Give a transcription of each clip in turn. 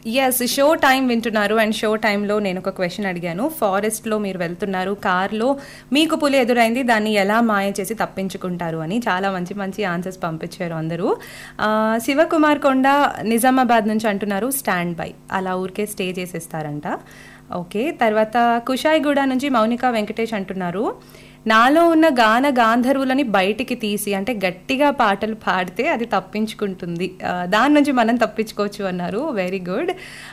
yes show time వింటున్నారు and show టైంలో నేను ఒక క్వశ్చన్ అడిగాను ఫారెస్ట్లో మీరు వెళ్తున్నారు కార్లో మీకు పులి ఎదురైంది దాన్ని ఎలా మాయ చేసి తప్పించుకుంటారు అని చాలా మంచి మంచి ఆన్సర్స్ పంపించారు అందరూ ఆ, శివకుమార్ కొండ నిజామాబాద్ నుంచి అంటున్నారు స్టాండ్ బై అలా ఊరికే స్టే చేసేస్తారంట ఓకే తర్వాత కుషాయిగూడ నుంచి మౌనిక వెంకటేష్ అంటున్నారు నాలో ఉన్న గాన గాంధర్వులని బయటికి తీసి అంటే గట్టిగా పాటలు పాడితే అది తప్పించుకుంటుంది ఆ, దాని నుంచి మనం తప్పించుకోవచ్చు అన్నారు వెరీ గుడ్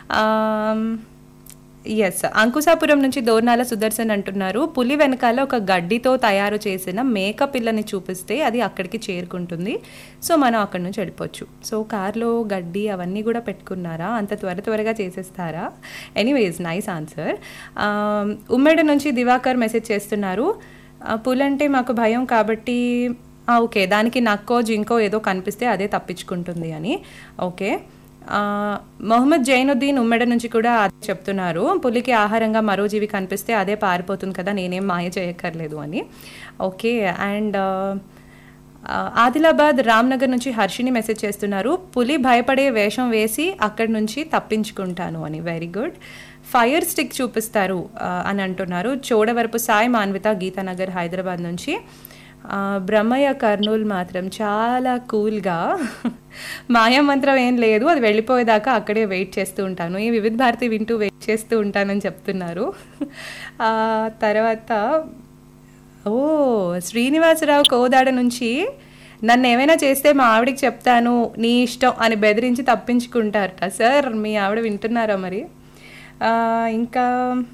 ఎస్ అంకుశాపురం నుంచి దోర్నాల సుదర్శన్ అంటున్నారు పులి వెనకాల ఒక గడ్డితో తయారు చేసిన మేక పిల్లని చూపిస్తే అది అక్కడికి చేరుకుంటుంది సో మనం అక్కడి నుంచి వెళ్ళిపోవచ్చు సో కార్లో గడ్డి అవన్నీ కూడా పెట్టుకున్నారా అంత త్వర త్వరగా చేసేస్తారా ఎనీవేస్ నైస్ ఆన్సర్ ఉమ్మడి నుంచి దివాకర్ మెసేజ్ చేస్తున్నారు ఆ, పులంటే మాకు భయం కాబట్టి ఆ, ఓకే దానికి నక్కో జింకో ఏదో కనిపిస్తే అదే తప్పించుకుంటుంది అని ఓకే ఆ, మొహమ్మద్ జైనుద్దీన్ ఉమ్మెడ నుంచి కూడా అదే చెప్తున్నారు పులికి ఆహారంగా మరో జీవి కనిపిస్తే అదే పారిపోతుంది కదా నేనేం మాయ చేయక్కర్లేదు అని ఓకే అండ్ ఆ, ఆదిలాబాద్ రామ్నగర్ నుంచి హర్షిని మెసేజ్ చేస్తున్నారు పులి భయపడే వేషం వేసి అక్కడి నుంచి తప్పించుకుంటాను అని వెరీ గుడ్ ఫైర్ స్టిక్ చూపిస్తారు ఆ, అని అంటున్నారు చోడవరపు సాయి మాన్విత గీతానగర్ హైదరాబాద్ నుంచి ఆ, బ్రహ్మయ్య కర్నూలు మాత్రం చాలా కూల్గా మాయామంత్రం ఏం లేదు అది వెళ్ళిపోయేదాకా అక్కడే వెయిట్ చేస్తూ ఉంటాను ఈ వివిధ భారతి వింటూ వెయిట్ చేస్తూ ఉంటానని చెప్తున్నారు ఆ, తర్వాత ఓ శ్రీనివాసరావు కోదాడ నుంచి నన్ను ఏమైనా చేస్తే మా ఆవిడకి చెప్తాను నీ ఇష్టం అని బెదిరించి తప్పించుకుంటారట సార్ మీ ఆవిడ వింటున్నారా మరి ఆ, ఇంకా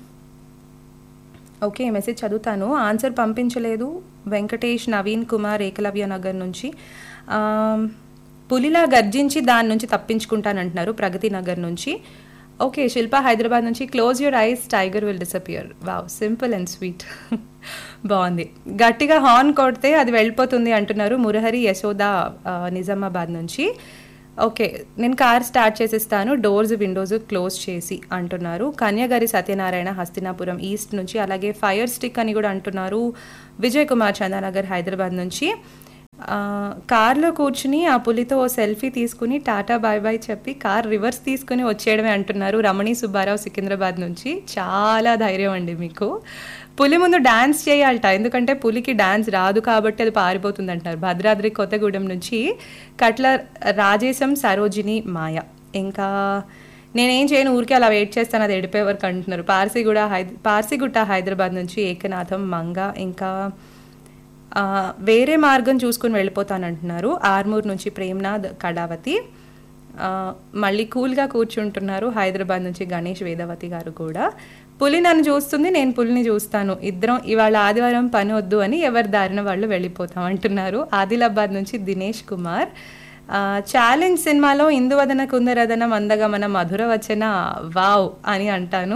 ఓకే మెసేజ్ చదువుతాను ఆన్సర్ పంపించలేదు వెంకటేష్ నవీన్ కుమార్ ఏకలవ్య నగర్ నుంచి ఆ, పులిలా గర్జించి దాని నుంచి తప్పించుకుంటానంటున్నారు ప్రగతి నగర్ నుంచి ఓకే శిల్ప హైదరాబాద్ నుంచి close your eyes tiger will disappear wow simple and sweet బాగుంది గట్టిగా హార్న్ కొడితే అది వెళ్ళిపోతుంది అంటున్నారు మురహరి యశోద ఆ, నిజామాబాద్ నుంచి ఓకే నేను కార్ స్టార్ట్ చేసేస్తాను డోర్స్ విండోస్ క్లోజ్ చేసి అంటున్నారు కన్యాగారి సత్యనారాయణ హస్తినాపురం ఈస్ట్ నుంచి అలాగే ఫైర్ స్టిక్ అని కూడా అంటున్నారు విజయ్ కుమార్ చందానగర్ హైదరాబాద్ నుంచి ఆ, కార్లో కూర్చుని ఆ పులితో ఓ సెల్ఫీ తీసుకుని టాటా బాయ్ బాయ్ చెప్పి కార్ రివర్స్ తీసుకుని వచ్చేయడమే అంటున్నారు రమణి సుబ్బారావు సికింద్రాబాద్ నుంచి చాలా ధైర్యం అండి మీకు పులి ముందు డాన్స్ చేయాలట ఎందుకంటే పులికి డాన్స్ రాదు కాబట్టి అది పారిపోతుంది అంటున్నారు భద్రాద్రి కొత్తగూడెం నుంచి కట్ల రాజేశం సరోజిని మాయ ఇంకా నేనేం చేయను ఊరికే అలా వెయిట్ చేస్తాను అది ఎడిపోయే వరకు అంటున్నారు పార్సిగూడ హైద పార్సిగుట్ట హైదరాబాద్ నుంచి ఏకనాథం మంగ ఇంకా ఆ, వేరే మార్గం చూసుకుని వెళ్ళిపోతానంటున్నారు ఆర్మూర్ నుంచి ప్రేమ్నాథ్ కడావతి ఆ, మళ్ళీ కూల్గా కూర్చుంటున్నారు హైదరాబాద్ నుంచి గణేష్ వేదవతి గారు కూడా పులి నన్ను చూస్తుంది నేను పులిని చూస్తాను ఇద్దరం ఇవాళ ఆదివారం పని వద్దు అని ఎవరి దారిన వాళ్ళు వెళ్ళిపోతాం అంటున్నారు ఆదిలాబాద్ నుంచి దినేష్ కుమార్ ఛాలెంజ్ సినిమాలో ఇందువదన కుందరదన మందగమన మధుర వచన వావ్ అని అంటాను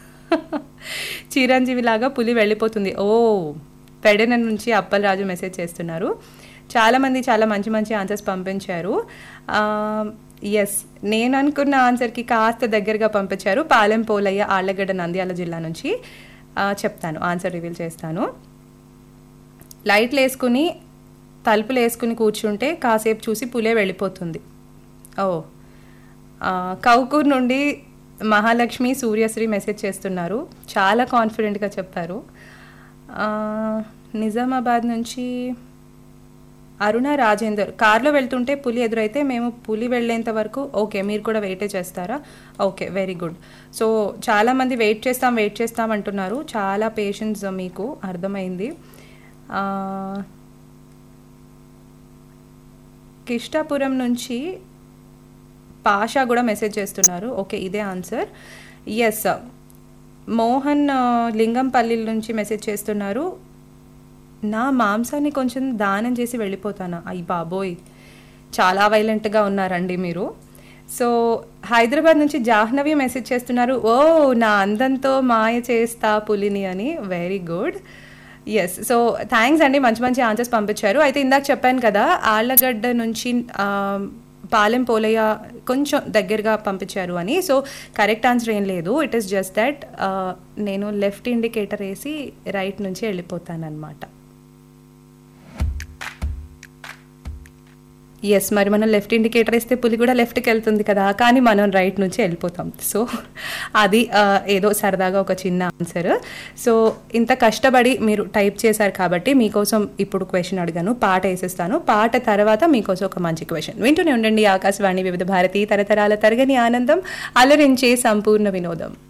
చిరంజీవి లాగా పులి వెళ్ళిపోతుంది ఓ పెడన నుంచి అప్పలరాజు మెసేజ్ చేస్తున్నారు చాలామంది చాలా మంచి మంచి ఆన్సర్స్ పంపించారు ఎస్ నేను అనుకున్న ఆన్సర్కి కాస్త దగ్గరగా పంపించారు పాలెం పోలయ్య ఆళ్లగడ్డ నంద్యాల జిల్లా నుంచి ఆ, చెప్తాను ఆన్సర్ రివీల్ చేస్తాను లైట్లు వేసుకుని తలుపులు వేసుకుని కూర్చుంటే కాసేపు చూసి పులే వెళ్ళిపోతుంది ఓ ఆ, కౌకూర్ నుండి మహాలక్ష్మి సూర్యశ్రీ మెసేజ్ చేస్తున్నారు చాలా కాన్ఫిడెంట్గా చెప్పారు ఆ, నిజామాబాద్ నుంచి అరుణ రాజేందర్ కార్లో వెళ్తుంటే పులి ఎదురైతే మేము పులి వెళ్ళేంత వరకు ఓకే మీరు కూడా వెయిటే చేస్తారా ఓకే వెరీ గుడ్ సో చాలామంది వెయిట్ చేస్తాం వెయిట్ చేస్తాం అంటున్నారు చాలా పేషెన్స్ మీకు అర్థమైంది ఆ, కిష్టాపురం నుంచి పాషా కూడా మెసేజ్ చేస్తున్నారు ఓకే ఇదే ఆన్సర్ ఎస్ మోహన్ ఆ, లింగంపల్లి నుంచి మెసేజ్ చేస్తున్నారు నా మాంసాన్ని కొంచెం దానం చేసి వెళ్ళిపోతాను అయ్యి బాబోయ్ చాలా వైలెంట్గా ఉన్నారండి మీరు సో హైదరాబాద్ నుంచి జాహ్నవి మెసేజ్ చేస్తున్నారు ఓ నా అందంతో మాయ చేస్తా పులిని అని very good yes so thanks అండి మంచి మంచి ఆన్సర్స్ పంపించారు అయితే ఇందాక చెప్పాను కదా ఆళ్ళగడ్డ నుంచి ఆ, పాలెం పోలయ్య కొంచెం దగ్గరగా పంపించారు అని సో కరెక్ట్ ఆన్సర్ ఏం లేదు ఇట్ ఈస్ జస్ట్ దట్ నేను లెఫ్ట్ ఇండికేటర్ వేసి రైట్ నుంచి వెళ్ళిపోతాను అనమాట ఎస్ మరి మనం లెఫ్ట్ ఇండికేటర్ ఇస్తే పులి కూడా లెఫ్ట్కి వెళ్తుంది కదా కానీ మనం రైట్ నుంచి వెళ్ళిపోతాం సో అది ఆ, ఏదో సరదాగా ఒక చిన్న ఆన్సర్ సో ఇంత కష్టపడి మీరు టైప్ చేశారు కాబట్టి మీకోసం ఇప్పుడు క్వశ్చన్ అడిగాను పాట వేసేస్తాను పాట తర్వాత మీకోసం ఒక మంచి క్వశ్చన్ వింటూనే ఉండండి ఆకాశవాణి వివిధ భారతి తరతరాల తరగని ఆనందం అలరించే సంపూర్ణ వినోదం